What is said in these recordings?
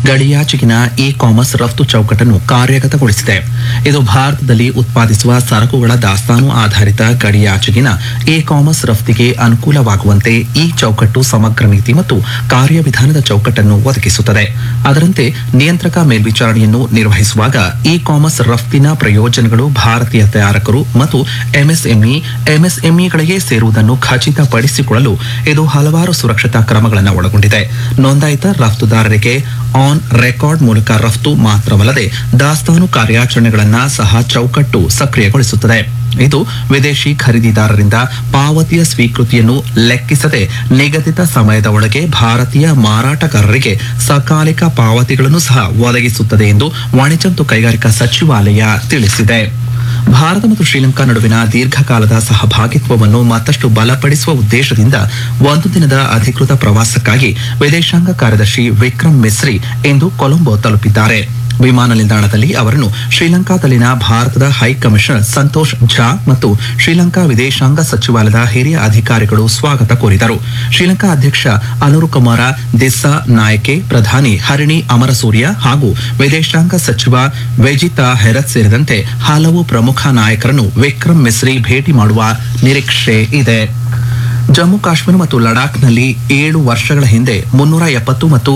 ಗಡಿಯಾಚೆಗಿನ E commerce ರಫ್ತು ಚೌಕಟ್ಟನ್ನು ಕಾರ್ಯಗತಗೊಳಿಸಿದೆ ಇದು ಭಾರತದಲ್ಲಿ ಉತ್ಪಾದಿಸುವ ಸರಕುಗಳ ದಾಸ್ತಾನು ಆಧಾರಿತ ಗಡಿಯಾಚೆಗಿನ ಇ ಕಾಮರ್ಸ್ ರಫ್ತಿಗೆ ಅನುಕೂಲವಾಗುವಂತೆ ಈ ಚೌಕಟ್ಟು ಸಮಗ್ರ ನೀತಿ ಮತ್ತು ಕಾರ್ಯವಿಧಾನದ ಚೌಕಟ್ಟನ್ನು ಒದಗಿಸುತ್ತದೆ ಅದರಂತೆ ನಿಯಂತ್ರಕ ಮೇಲ್ವಿಚಾರಣೆಯನ್ನು ನಿರ್ವಹಿಸುವಾಗ ಇ ಕಾಮರ್ಸ್ ರಫ್ತಿನ ಪ್ರಯೋಜನಗಳು ಭಾರತೀಯ ತಯಾರಕರು ಮತ್ತು ಎಂಎಸ್ಎಂಇ ಎಂಎಸ್ಎಂಇಗಳಿಗೆ ಸೇರುವುದನ್ನು ಖಚಿತಪಡಿಸಿಕೊಳ್ಳಲು ಇದು ಹಲವಾರು ಸುರಕ್ಷತಾ ಕ್ರಮಗಳನ್ನು ಒಳಗೊಂಡಿದೆ ನೋಂದಾಯಿತ ರಫ್ತುದಾರರಿಗೆ ಆನ್ ರೆಕಾರ್ಡ್ ಮೂಲಕ ರಫ್ತು ಮಾತ್ರವಲ್ಲದೆ ದಾಸ್ತಾನು ಕಾರ್ಯಾಚರಣೆಗಳನ್ನು ಸಹ ಚೌಕಟ್ಟು ಸಕ್ರಿಯಗೊಳಿಸುತ್ತದೆ ಇದು ವಿದೇಶಿ ಖರೀದಿದಾರರಿಂದ ಪಾವತಿಯ ಸ್ವೀಕೃತಿಯನ್ನು ಲೆಕ್ಕಿಸದೆ ನಿಗದಿತ ಸಮಯದ ಒಳಗೆ ಭಾರತೀಯ ಮಾರಾಟಗಾರರಿಗೆ ಸಕಾಲಿಕ ಪಾವತಿಗಳನ್ನು ಸಹ ಒದಗಿಸುತ್ತದೆ ಎಂದು ವಾಣಿಜ್ಯ ಮತ್ತು ಕೈಗಾರಿಕಾ ಸಚಿವಾಲಯ ತಿಳಿಸಿದೆ ಭಾರತ ಮತ್ತು ಶ್ರೀಲಂಕಾ ನಡುವಿನ ದೀರ್ಘಕಾಲದ ಸಹಭಾಗಿತ್ವವನ್ನು ಮತ್ತಷ್ಟು ಬಲಪಡಿಸುವ ಉದ್ದೇಶದಿಂದ ಒಂದು ದಿನದ ಅಧಿಕೃತ ಪ್ರವಾಸಕ್ಕಾಗಿ ವಿದೇಶಾಂಗ ಕಾರ್ಯದರ್ಶಿ ವಿಕ್ರಮ್ ಮಿಸ್ರಿ ಇಂದು ಕೊಲಂಬೋ ತಲುಪಿದ್ದಾರೆ ವಿಮಾನ ನಿಲ್ದಾಣದಲ್ಲಿ ಅವರನ್ನು ಶ್ರೀಲಂಕಾದಲ್ಲಿನ ಭಾರತದ ಹೈ ಕಮಿಷನರ್ ಸಂತೋಷ್ ಝಾ ಮತ್ತು ಶ್ರೀಲಂಕಾ ವಿದೇಶಾಂಗ ಸಚಿವಾಲಯದ ಹಿರಿಯ ಅಧಿಕಾರಿಗಳು ಸ್ವಾಗತ ಕೋರಿದರು ಶ್ರೀಲಂಕಾ ಅಧ್ಯಕ್ಷ ಅನುರು ಕುಮಾರ ದಿಸ್ಸಾ ನಾಯಕೆ ಪ್ರಧಾನಿ ಹರಿಣಿ ಅಮರಸೂರ್ಯ ಹಾಗೂ ವಿದೇಶಾಂಗ ಸಚಿವ ವೆಜಿತಾ ಹೆರತ್ ಸೇರಿದಂತೆ ಹಲವು ಪ್ರಮುಖ ನಾಯಕರನ್ನು ವಿಕ್ರಮ್ ಮಿಸ್ರಿ ಭೇಟಿ ಮಾಡುವ ನಿರೀಕ್ಷೆ ಇದೆ ಜಮ್ಮು ಕಾಶ್ಮೀರ ಮತ್ತು ಲಡಾಖ್ನಲ್ಲಿ ಏಳು ವರ್ಷಗಳ ಹಿಂದೆ ಮುನ್ನೂರ ಎಪ್ಪತ್ತು ಮತ್ತು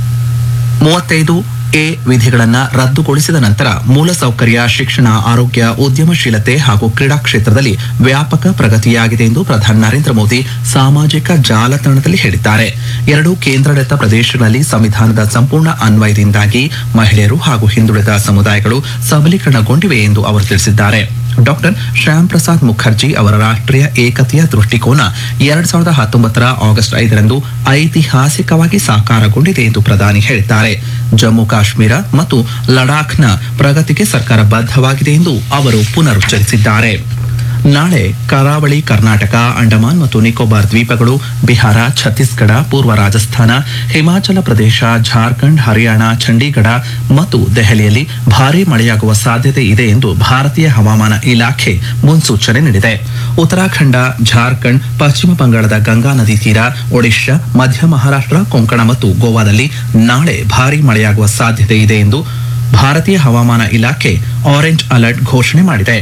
ಮೂವತ್ತೈದು ಎ ವಿಧಿಗಳನ್ನ ರದ್ದುಗೊಳಿಸಿದ ನಂತರ ಮೂಲಸೌಕರ್ಯ ಶಿಕ್ಷಣ ಆರೋಗ್ಯ ಉದ್ಯಮಶೀಲತೆ ಹಾಗೂ ಕ್ರೀಡಾ ಕ್ಷೇತ್ರದಲ್ಲಿ ವ್ಯಾಪಕ ಪ್ರಗತಿಯಾಗಿದೆ ಎಂದು ಪ್ರಧಾನಿ ನರೇಂದ್ರ ಮೋದಿ ಸಾಮಾಜಿಕ ಜಾಲತಾಣದಲ್ಲಿ ಹೇಳಿದ್ದಾರೆ ಎರಡು ಕೇಂದ್ರಾಡಳಿತ ಪ್ರದೇಶಗಳಲ್ಲಿ ಸಂವಿಧಾನದ ಸಂಪೂರ್ಣ ಅನ್ವಯದಿಂದಾಗಿ ಮಹಿಳೆಯರು ಹಾಗೂ ಹಿಂದುಳಿದ ಸಮುದಾಯಗಳು ಸಬಲೀಕರಣಗೊಂಡಿವೆ ಎಂದು ಅವರು ತಿಳಿಸಿದ್ದಾರೆ ಡಾಕ್ಟರ್ ಶ್ಯಾಮ್ ಪ್ರಸಾದ್ ಮುಖರ್ಜಿ ಅವರ ರಾಷ್ಟ್ರೀಯ ಏಕತೆಯ ದೃಷ್ಟಿಕೋನ ಎರಡ್ ಸಾವಿರದ ಹತ್ತೊಂಬತ್ತರ ಆಗಸ್ಟ್ ಐದರಂದು ಐತಿಹಾಸಿಕವಾಗಿ ಸಾಕಾರಗೊಂಡಿದೆ ಎಂದು ಪ್ರಧಾನಿ ಹೇಳಿದ್ದಾರೆ ಜಮ್ಮು ಕಾಶ್ಮೀರ ಮತ್ತು ಲಡಾಖ್ನ ಪ್ರಗತಿಗೆ ಸರ್ಕಾರ ಬದ್ಧವಾಗಿದೆ ಎಂದು ಅವರು ಪುನರುಚ್ಚರಿಸಿದ್ದಾರೆ ನಾಳೆ ಕರಾವಳಿ ಕರ್ನಾಟಕ ಅಂಡಮಾನ್ ಮತ್ತು ನಿಕೋಬಾರ್ ದ್ವೀಪಗಳು ಬಿಹಾರ ಛತ್ತೀಸ್ಗಢ ಪೂರ್ವ ರಾಜಸ್ಥಾನ ಹಿಮಾಚಲ ಪ್ರದೇಶ ಜಾರ್ಖಂಡ್ ಹರಿಯಾಣ ಚಂಡೀಗಢ ಮತ್ತು ದೆಹಲಿಯಲ್ಲಿ ಭಾರೀ ಮಳೆಯಾಗುವ ಸಾಧ್ಯತೆ ಇದೆ ಎಂದು ಭಾರತೀಯ ಹವಾಮಾನ ಇಲಾಖೆ ಮುನ್ಸೂಚನೆ ನೀಡಿದೆ ಉತ್ತರಾಖಂಡ ಜಾರ್ಖಂಡ್ ಪಶ್ಚಿಮ ಬಂಗಾಳದ ಗಂಗಾ ನದಿ ತೀರ ಒಡಿಶಾ ಮಧ್ಯ ಮಹಾರಾಷ್ಟ್ರ ಕೊಂಕಣ ಮತ್ತು ಗೋವಾದಲ್ಲಿ ನಾಳೆ ಭಾರೀ ಮಳೆಯಾಗುವ ಸಾಧ್ಯತೆ ಇದೆ ಎಂದು ಭಾರತೀಯ ಹವಾಮಾನ ಇಲಾಖೆ ಆರೆಂಜ್ ಅಲರ್ಟ್ ಘೋಷಣೆ ಮಾಡಿದೆ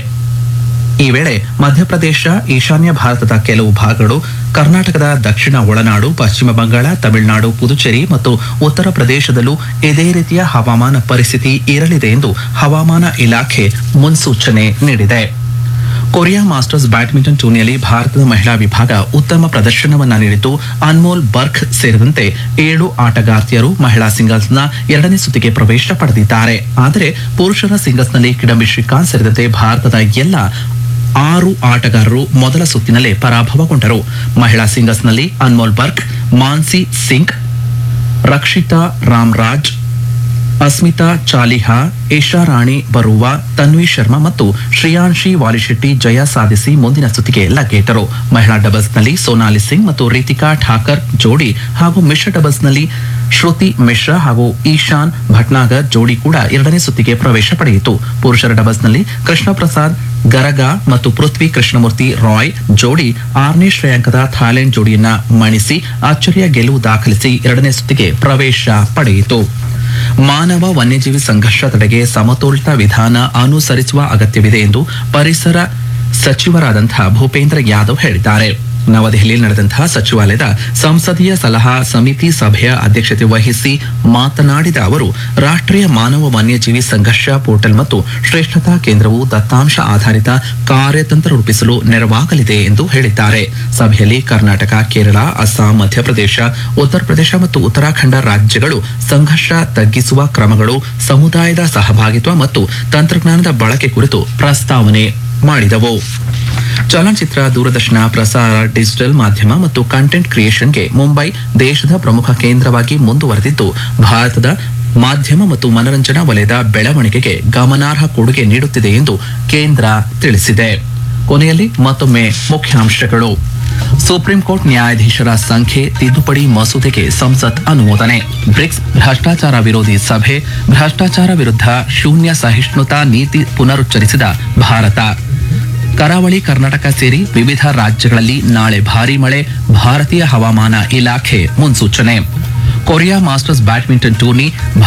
ಈ ವೇಳೆ ಮಧ್ಯಪ್ರದೇಶ ಈಶಾನ್ಯ ಭಾರತದ ಕೆಲವು ಭಾಗಗಳು ಕರ್ನಾಟಕದ ದಕ್ಷಿಣ ಒಳನಾಡು ಪಶ್ಚಿಮ ಬಂಗಾಳ ತಮಿಳುನಾಡು ಪುದುಚೇರಿ ಮತ್ತು ಉತ್ತರ ಪ್ರದೇಶದಲ್ಲೂ ಇದೇ ರೀತಿಯ ಹವಾಮಾನ ಪರಿಸ್ಥಿತಿ ಇರಲಿದೆ ಎಂದು ಹವಾಮಾನ ಇಲಾಖೆ ಮುನ್ಸೂಚನೆ ನೀಡಿದೆ ಕೊರಿಯಾ ಮಾಸ್ಟರ್ಸ್ ಬ್ಯಾಡ್ಮಿಂಟನ್ ಟೂರ್ನಿಯಲ್ಲಿ ಭಾರತದ ಮಹಿಳಾ ವಿಭಾಗ ಉತ್ತಮ ಪ್ರದರ್ಶನವನ್ನ ನೀಡಿದ್ದು ಅನ್ಮೋಲ್ ಬರ್ಖ್ ಸೇರಿದಂತೆ ಏಳು ಆಟಗಾರ್ತಿಯರು ಮಹಿಳಾ ಸಿಂಗಲ್ಸ್ನ ಎರಡನೇ ಸುತ್ತಿಗೆ ಪ್ರವೇಶ ಪಡೆದಿದ್ದಾರೆ ಆದರೆ ಪುರುಷರ ಸಿಂಗಲ್ಸ್ನಲ್ಲಿ ಕಿಡಂಬಿ ಶ್ರೀಕಾಂತ್ ಸೇರಿದಂತೆ ಭಾರತದ ಎಲ್ಲ ಆರು ಆಟಗಾರರು ಮೊದಲ ಸುತ್ತಿನಲ್ಲೇ ಪರಾಭವಗೊಂಡರು ಮಹಿಳಾ ಸಿಂಗಲ್ಸ್ನಲ್ಲಿ ಅನ್ಮೋಲ್ ಬರ್ಕ್ ಮಾನ್ಸಿ ಸಿಂಗ್ ರಕ್ಷಿತಾ ರಾಮ್ರಾಜ್ ಅಸ್ಮಿತಾ ಚಾಲಿಹಾ ರಾಣಿ ಬರುವ ತನ್ವಿ ಶರ್ಮಾ ಮತ್ತು ಶ್ರೇಯಾನ್ಶಿ ವಾಲಿಶೆಟ್ಟಿ ಜಯ ಸಾಧಿಸಿ ಮುಂದಿನ ಸುತ್ತಿಗೆ ಲಗ್ಗೇಟರು ಮಹಿಳಾ ಡಬಲ್ಸ್ನಲ್ಲಿ ಸೋನಾಲಿ ಸಿಂಗ್ ಮತ್ತು ರೀತಿಕಾ ಠಾಕರ್ ಜೋಡಿ ಹಾಗೂ ಮಿಶ್ರ ಡಬಲ್ಸ್ನಲ್ಲಿ ಶ್ರುತಿ ಮಿಶ್ರಾ ಹಾಗೂ ಈಶಾನ್ ಭಟ್ನಾಗರ್ ಜೋಡಿ ಕೂಡ ಎರಡನೇ ಸುತ್ತಿಗೆ ಪ್ರವೇಶ ಪಡೆಯಿತು ಪುರುಷರ ಡಬಲ್ಸ್ನಲ್ಲಿ ಕೃಷ್ಣ ಪ್ರಸಾದ್ ಗರಗ ಮತ್ತು ಪೃಥ್ವಿ ಕೃಷ್ಣಮೂರ್ತಿ ರಾಯ್ ಜೋಡಿ ಆರನೇ ಶ್ರೇಯಾಂಕದ ಥಾಯ್ಲೆಂಡ್ ಜೋಡಿಯನ್ನ ಮಣಿಸಿ ಅಚ್ಚರಿಯ ಗೆಲುವು ದಾಖಲಿಸಿ ಎರಡನೇ ಸುತ್ತಿಗೆ ಪ್ರವೇಶ ಪಡೆಯಿತು ಮಾನವ ವನ್ಯಜೀವಿ ಸಂಘರ್ಷ ತಡೆಗೆ ಸಮತೋಲಿತ ವಿಧಾನ ಅನುಸರಿಸುವ ಅಗತ್ಯವಿದೆ ಎಂದು ಪರಿಸರ ಸಚಿವರಾದಂತಹ ಭೂಪೇಂದ್ರ ಯಾದವ್ ಹೇಳಿದ್ದಾರೆ ನವದೆಹಲಿಯಲ್ಲಿ ನಡೆದಂತಹ ಸಚಿವಾಲಯದ ಸಂಸದೀಯ ಸಲಹಾ ಸಮಿತಿ ಸಭೆಯ ಅಧ್ಯಕ್ಷತೆ ವಹಿಸಿ ಮಾತನಾಡಿದ ಅವರು ರಾಷ್ಟ್ರೀಯ ಮಾನವ ವನ್ಯಜೀವಿ ಸಂಘರ್ಷ ಪೋರ್ಟಲ್ ಮತ್ತು ಶ್ರೇಷ್ಠತಾ ಕೇಂದ್ರವು ದತ್ತಾಂಶ ಆಧಾರಿತ ಕಾರ್ಯತಂತ್ರ ರೂಪಿಸಲು ನೆರವಾಗಲಿದೆ ಎಂದು ಹೇಳಿದ್ದಾರೆ ಸಭೆಯಲ್ಲಿ ಕರ್ನಾಟಕ ಕೇರಳ ಅಸ್ಸಾಂ ಮಧ್ಯಪ್ರದೇಶ ಉತ್ತರ ಪ್ರದೇಶ ಮತ್ತು ಉತ್ತರಾಖಂಡ ರಾಜ್ಯಗಳು ಸಂಘರ್ಷ ತಗ್ಗಿಸುವ ಕ್ರಮಗಳು ಸಮುದಾಯದ ಸಹಭಾಗಿತ್ವ ಮತ್ತು ತಂತ್ರಜ್ಞಾನದ ಬಳಕೆ ಕುರಿತು ಪ್ರಸ್ತಾವನೆ ಮಾಡಿದವು ಚಲನಚಿತ್ರ ದೂರದರ್ಶನ ಪ್ರಸಾರ ಡಿಜಿಟಲ್ ಮಾಧ್ಯಮ ಮತ್ತು ಕಂಟೆಂಟ್ ಕ್ರಿಯೇಷನ್ಗೆ ಮುಂಬೈ ದೇಶದ ಪ್ರಮುಖ ಕೇಂದ್ರವಾಗಿ ಮುಂದುವರೆದಿದ್ದು ಭಾರತದ ಮಾಧ್ಯಮ ಮತ್ತು ಮನರಂಜನಾ ವಲಯದ ಬೆಳವಣಿಗೆಗೆ ಗಮನಾರ್ಹ ಕೊಡುಗೆ ನೀಡುತ್ತಿದೆ ಎಂದು ಕೇಂದ್ರ ತಿಳಿಸಿದೆ ಕೊನೆಯಲ್ಲಿ ಮತ್ತೊಮ್ಮೆ ಮುಖ್ಯಾಂಶಗಳು ಸುಪ್ರೀಂ ಕೋರ್ಟ್ ನ್ಯಾಯಾಧೀಶರ ಸಂಖ್ಯೆ ತಿದ್ದುಪಡಿ ಮಸೂದೆಗೆ ಸಂಸತ್ ಅನುಮೋದನೆ ಬ್ರಿಕ್ಸ್ ಭ್ರಷ್ಟಾಚಾರ ವಿರೋಧಿ ಸಭೆ ಭ್ರಷ್ಟಾಚಾರ ವಿರುದ್ಧ ಶೂನ್ಯ ಸಹಿಷ್ಣುತಾ ನೀತಿ ಪುನರುಚ್ಚರಿಸಿದ ಭಾರತ ಕರಾವಳಿ ಕರ್ನಾಟಕ ಸೇರಿ ವಿವಿಧ ರಾಜ್ಯಗಳಲ್ಲಿ ನಾಳೆ ಭಾರೀ ಮಳೆ ಭಾರತೀಯ ಹವಾಮಾನ ಇಲಾಖೆ ಮುನ್ಸೂಚನೆ ಕೊರಿಯಾ ಮಾಸ್ಟರ್ಸ್ ಬ್ಯಾಡ್ಮಿಂಟನ್ ಟೂರ್ನಿ